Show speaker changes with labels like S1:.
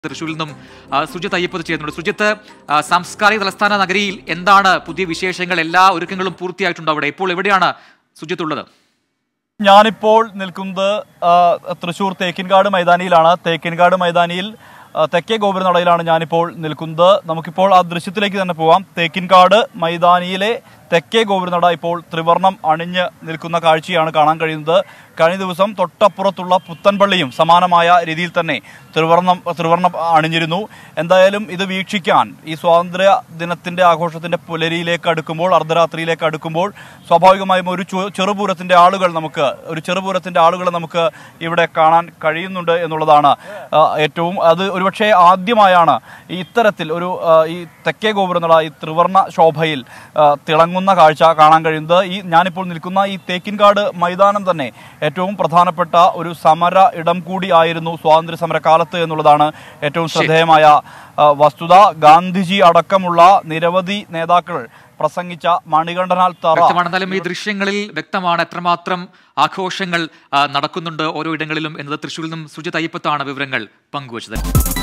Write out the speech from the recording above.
S1: തൃശ്ശൂരിൽ നിന്നും ആ, സുജിത്ത് അയ്യപ്പത് ചെയ്യുന്നുണ്ട് സുജിത്ത് ആ, സാംസ്കാരിക തലസ്ഥാന നഗരിയിൽ എന്താണ് പുതിയ വിശേഷങ്ങൾ എല്ലാ ഒരുക്കങ്ങളും പൂർത്തിയായിട്ടുണ്ട് അവിടെ ഇപ്പോൾ എവിടെയാണ് സുജിത്ത് ഉള്ളത്
S2: ഞാനിപ്പോൾ നിൽക്കുന്നത് ആ, തൃശൂർ തേക്കിൻകാട് മൈതാനിയിലാണ് തേക്കിൻകാട് മൈതാനിയിൽ ആ, തെക്കേ ഗോപുരനടയിലാണ് ഞാനിപ്പോൾ നിൽക്കുന്നത് നമുക്കിപ്പോൾ ആ ദൃശ്യത്തിലേക്ക് തന്നെ പോവാം തേക്കിൻകാട് മൈതാനിയിലെ തെക്കേ ഗോപുരനട ഇപ്പോൾ ത്രിവർണം അണിഞ്ഞ് നിൽക്കുന്ന കാഴ്ചയാണ് കാണാൻ കഴിയുന്നത് കഴിഞ്ഞ ദിവസം തൊട്ടപ്പുറത്തുള്ള പുത്തൻപള്ളിയും സമാനമായ രീതിയിൽ തന്നെ ത്രിവർണം ത്രിവർണം അണിഞ്ഞിരുന്നു എന്തായാലും ഇത് വീക്ഷിക്കാൻ ഈ സ്വാതന്ത്ര്യ ദിനത്തിന്റെ ആഘോഷത്തിന്റെ പുലരിയിലേക്ക് അടുക്കുമ്പോൾ അർദ്ധരാത്രിയിലേക്ക് അടുക്കുമ്പോൾ സ്വാഭാവികമായും ഒരു ചു- ചെറുപൂരത്തിന്റെ ആളുകൾ നമുക്ക് ഒരു ചെറുപൂരത്തിന്റെ ആളുകളെ നമുക്ക് ഇവിടെ കാണാൻ കഴിയുന്നുണ്ട് എന്നുള്ളതാണ് ആ, ഏറ്റവും അത് ഒരുപക്ഷെ ആദ്യമായാണ് ഈ ഇത്തരത്തിൽ ഒരു ആ, ഈ തെക്കേ ഗോപുരനട ഈ ത്രിവർണ ശോഭയിൽ ആ, തിളങ്ങുന്ന കാഴ്ച കാണാൻ കഴിയുന്നത് ഈ ഞാനിപ്പോൾ നിൽക്കുന്ന ഈ തേക്കിൻകാട് മൈതാനം തന്നെ ഏറ്റവും പ്രധാനപ്പെട്ട ഒരു സമര ഇടം കൂടി ആയിരുന്നു സ്വാതന്ത്ര്യ സമര കാലത്ത് എന്നുള്ളതാണ് ഏറ്റവും ശ്രദ്ധേയമായ ആ, വസ്തുത ഗാന്ധിജി അടക്കമുള്ള നിരവധി നേതാക്കൾ പ്രസംഗിച്ച മണികണ്ഠനാൽ തറ
S1: വ്യക്തമാണ് എന്നാലും ഈ ദൃശ്യങ്ങളിൽ വ്യക്തമാണ് എത്രമാത്രം ആഘോഷങ്ങൾ ആ, നടക്കുന്നുണ്ട് ഓരോ ഇടങ്ങളിലും എന്നത് തൃശ്ശൂരിൽ നിന്നും സുജിത്ത് അയ്യപ്പത്താണ് വിവരങ്ങൾ പങ്കുവച്ചത്